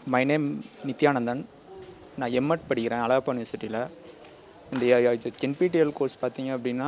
my name Nithyanandan நான் MEd படிக்கிறேன் அழகப்பா யூனிவர்சிட்டியில் இந்த என்பிடிஎல் கோர்ஸ் பார்த்தீங்க அப்படின்னா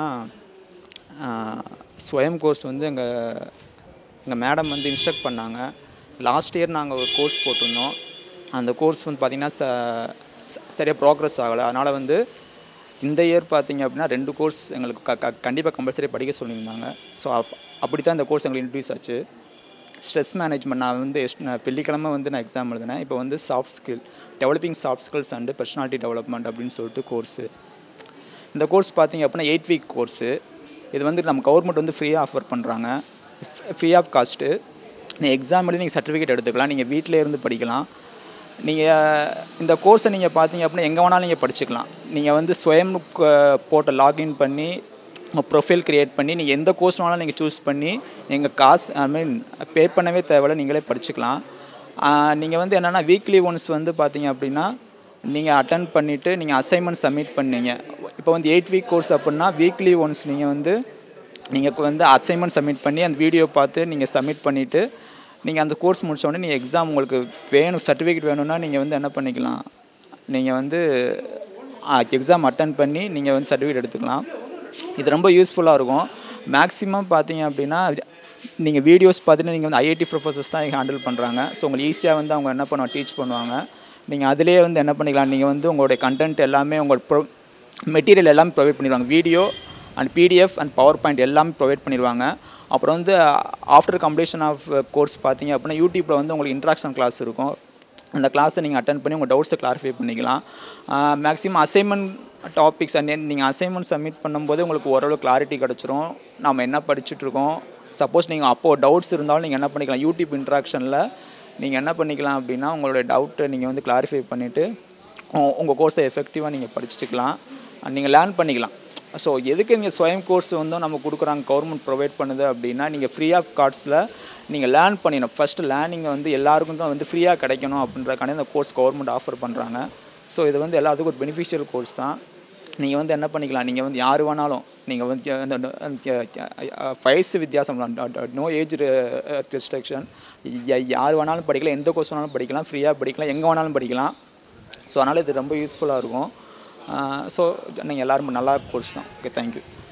ஆஹ், ஸ்வயம் கோர்ஸ் வந்து எங்கள் எங்கள் மேடம் வந்து இன்ஸ்ட்ரக்ட் பண்ணாங்க லாஸ்ட் இயர் நாங்கள் ஒரு கோர்ஸ் போட்டிருந்தோம் அந்த கோர்ஸ் வந்து பார்த்திங்கன்னா ச ச- சரியாக ப்ராக்ரஸ் ஆகலை அதனால் வந்து இந்த இயர் பார்த்தீங்க அப்படின்னா ரெண்டு கோர்ஸ் எங்களுக்கு க க கண்டிப்பாக கம்பல்சரி படிக்க சொல்லியிருந்தாங்க ஸோ அப் அப்படி தான் இந்த கோர்ஸ் எங்களுக்கு இன்ட்ரடியூஸ் ஆச்சு ஸ்ட்ரெஸ் மேனேஜ்மெண்ட் நான் வந்து எஸ்- நான் வெள்ளிக்கிழமை வந்து நான் எக்ஸாம் எழுதினேன் இப்போ வந்து soft skill developing soft skills and personality development அப்படின்னு சொல்லிட்டு கோர்ஸு இந்த கோர்ஸ் பார்த்தீங்க அப்படின்னா எயிட் வீக் கோர்ஸு இது வந்து நம்ம கவர்மெண்ட் வந்து ஃப்ரீயாக ஆஃபர் பண்ணுறாங்க ஃப்ரீ ஆஃப் காஸ்ட்டு நீங்கள் எக்ஸாம் எழுதி நீங்கள் சர்டிஃபிகேட் எடுத்துக்கலாம் நீங்கள் வீட்டிலே இருந்து படிக்கலாம் நீங்கள் இந்த கோர்ஸை நீங்கள் பார்த்தீங்க அப்படின்னா எங்கே வேணாலும் நீங்கள் படிச்சுக்கலாம் நீங்கள் வந்து ஸ்வயம் போட்ட லாகின் பண்ணி உங்கள் ப்ரொஃபைல் க்ரியேட் பண்ணி நீங்கள் எந்த கோர்ஸ் வேணாலும் நீங்கள் சூஸ் பண்ணி நீங்கள் காசு ஐ மீன் பே பண்ணவே தேவையில்ல நீங்களே படிச்சுக்கலாம் நீங்கள் வந்து என்னென்னா வீக்லி ஒன்ஸ் வந்து பார்த்தீங்க அப்படின்னா நீங்கள் அட்டன் பண்ணிவிட்டு நீங்கள் அசைன்மெண்ட் சப்மிட் பண்ணீங்க இப்போ வந்து எயிட் வீக் கோர்ஸ் அப்படின்னா வீக்லி ஒன்ஸ் நீங்கள் வந்து நீங்கள் வந்து அசைன்மெண்ட் சப்மிட் பண்ணி அந்த வீடியோ பார்த்து நீங்கள் சப்மிட் பண்ணிவிட்டு நீங்கள் அந்த கோர்ஸ் முடிச்சோடனே நீங்கள் எக்ஸாம் உங்களுக்கு வேணும் சர்டிஃபிகேட் வேணும்னா நீங்கள் வந்து என்ன பண்ணிக்கலாம் நீங்கள் வந்து எக்ஸாம் அட்டன் பண்ணி நீங்கள் வந்து சர்டிஃபிகேட் எடுத்துக்கலாம் இது ரொம்ப யூஸ்ஃபுல்லாக இருக்கும் மேக்ஸிமம் பார்த்தீங்க அப்படின்னா நீங்கள் வீடியோஸ் பார்த்துட்டு நீங்கள் வந்து ஐஐடி ப்ரொஃபஸர்ஸ் தான் ஹேண்டில் பண்ணுறாங்க ஸோ உங்களுக்கு ஈஸியாக வந்து அவங்க என்ன பண்ணுவாங்க டீச் பண்ணுவாங்க நீங்கள் அதிலே வந்து என்ன பண்ணிக்கலாம் நீங்கள் வந்து உங்களுடைய கண்டென்ட் எல்லாமே உங்கள் ப்ரொ மெட்டீரியல் எல்லாமே ப்ரொவைட் பண்ணிடுவாங்க video and PDF and power point எல்லாமே ப்ரொவைட் பண்ணிடுவாங்க அப்புறம் வந்து ஆஃப்டர் கம்ப்ளீஷன் ஆஃப் கோர்ஸ் பார்த்தீங்க அப்படின்னா யூடியூப்பில் வந்து உங்களுக்கு இன்ட்ராக்ஷன் கிளாஸ் இருக்கும் அந்த கிளாஸை நீங்கள் அட்டன் பண்ணி உங்கள் டவுட்ஸை கிளாரிஃபை பண்ணிக்கலாம் மேக்ஸிமம் அசைன்மெண்ட் டாபிக்ஸ் அண்ட் நீங்கள் அசைன்மெண்ட் சப்மிட் பண்ணும்போது உங்களுக்கு ஓரளவு கிளாரிட்டி கிடச்சிரும் நம்ம என்ன படிச்சுட்ருக்கோம் சப்போஸ் நீங்கள் அப்போது டவுட்ஸ் இருந்தாலும் நீங்கள் என்ன பண்ணிக்கலாம் யூடியூப் இன்ட்ராக்ஷனில் நீங்கள் என்ன பண்ணிக்கலாம் அப்படின்னா உங்களுடைய டவுட்டை நீங்கள் வந்து கிளாரிஃபை பண்ணிவிட்டு உங்கள் கோர்ஸை எஃபெக்டிவாக நீங்கள் படிச்சுக்கலாம் நீங்கள் லேர்ன் பண்ணிக்கலாம் ஸோ எதுக்கு நீங்கள் ஸ்வயம் கோர்ஸ் வந்து நம்ம கொடுக்குறாங்க கவர்மெண்ட் ப்ரொவைட் பண்ணுது அப்படின்னா நீங்கள் ஃப்ரீ ஆஃப் கார்ட்ஸில் நீங்கள் லேர்ன் பண்ணிடணும் ஃபஸ்ட்டு லேர்னிங்கை வந்து எல்லாருக்கும் தான் வந்து ஃப்ரீயாக கிடைக்கணும் அப்படின்றக்கான இந்த கோர்ஸ் கவர்மெண்ட் ஆஃபர் பண்ணுறாங்க ஸோ இது வந்து எல்லாத்துக்கும் ஒரு பெனிஃபிஷியல் கோர்ஸ் தான் நீங்கள் வந்து என்ன பண்ணிக்கலாம் நீங்கள் வந்து யார் வேணாலும் நீங்கள் வந்து அந்த வயசு வித்தியாசம் நோ ஏஜ் ரெஸ்ட்ரிக்ஷன் யார் வேணாலும் படிக்கலாம் எந்த கோர்ஸ் வேணாலும் படிக்கலாம் ஃப்ரீயாக படிக்கலாம் எங்கே வேணாலும் படிக்கலாம் ஸோ அதனால் இது ரொம்ப யூஸ்ஃபுல்லாக இருக்கும் ஸோ நீங்கள் எல்லோரும் நல்லா கோர்ஸ் தான் ஓகே தேங்க்யூ